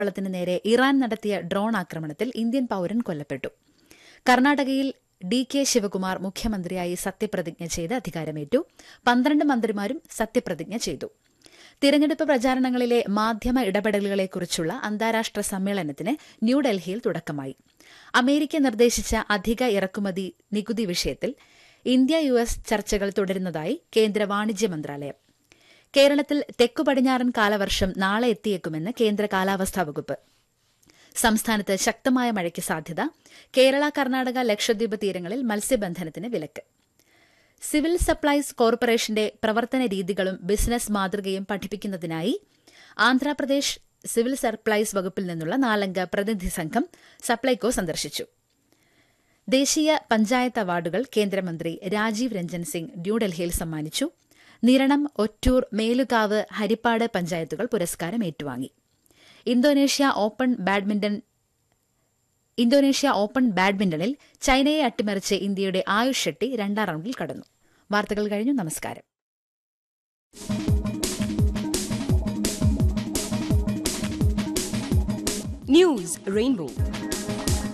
ത്തിന് നേരെ ഇറാൻ നടത്തിയ ഡ്രോൺ ആക്രമണത്തിൽ ഇന്ത്യൻ പൌരൻ കൊല്ലപ്പെട്ടു കർണാടകയിൽ ഡി കെ ശിവകുമാർ മുഖ്യമന്ത്രിയായി സത്യപ്രതിജ്ഞ ചെയ്ത് അധികാരമേറ്റു പന്ത്രണ്ട് മന്ത്രിമാരും സത്യപ്രതിജ്ഞ ചെയ്തു തിരഞ്ഞെടുപ്പ് പ്രചാരണങ്ങളിലെ മാധ്യമ ഇടപെടലുകളെക്കുറിച്ചുള്ള അന്താരാഷ്ട്ര സമ്മേളനത്തിന് ന്യൂഡൽഹിയിൽ തുടക്കമായി അമേരിക്ക നിർദ്ദേശിച്ച അധിക ഇറക്കുമതി നികുതി വിഷയത്തിൽ ഇന്ത്യ യു എസ് ചർച്ചകൾ തുടരുന്നതായി കേന്ദ്ര വാണിജ്യ മന്ത്രാലയം കേരളത്തിൽ തെക്കു പടിഞ്ഞാറൻ കാലവർഷം നാളെ എത്തിയേക്കുമെന്ന് കേന്ദ്ര കാലാവസ്ഥാ വകുപ്പ് സംസ്ഥാനത്ത് ശക്തമായ മഴയ്ക്ക് സാധ്യത കേരള കർണാടക ലക്ഷദ്വീപ് തീരങ്ങളിൽ മത്സ്യബന്ധനത്തിന് വിലക്ക് സിവിൽ സപ്ലൈസ് കോർപ്പറേഷന്റെ പ്രവർത്തന രീതികളും ബിസിനസ് മാതൃകയും പഠിപ്പിക്കുന്നതിനായി ആന്ധ്രാപ്രദേശ് സിവിൽ സപ്ലൈസ് വകുപ്പിൽ നിന്നുള്ള നാലംഗ പ്രതിനിധി സംഘം സപ്ലൈകോ സന്ദർശിച്ചു ദേശീയ പഞ്ചായത്ത് അവാർഡുകൾ കേന്ദ്രമന്ത്രി രാജീവ് രഞ്ജൻ സിംഗ് ന്യൂഡൽഹിയിൽ സമ്മാനിച്ചു നിരണം ഒറ്റൂർ മേലുകാവ് ഹരിപ്പാട് പഞ്ചായത്തുകൾ പുരസ്കാരം ഏറ്റുവാങ്ങി Indonesia open badminton Indonesia open ബാഡ്മിന്റണിൽ ചൈനയെ അട്ടിമറിച്ച് ഇന്ത്യയുടെ ആയുഷ് ഷെട്ടി രണ്ടാം റൌണ്ടിൽ കടന്നു വാർത്തകൾ കഴിഞ്ഞു നമസ്കാരം News Rainbow.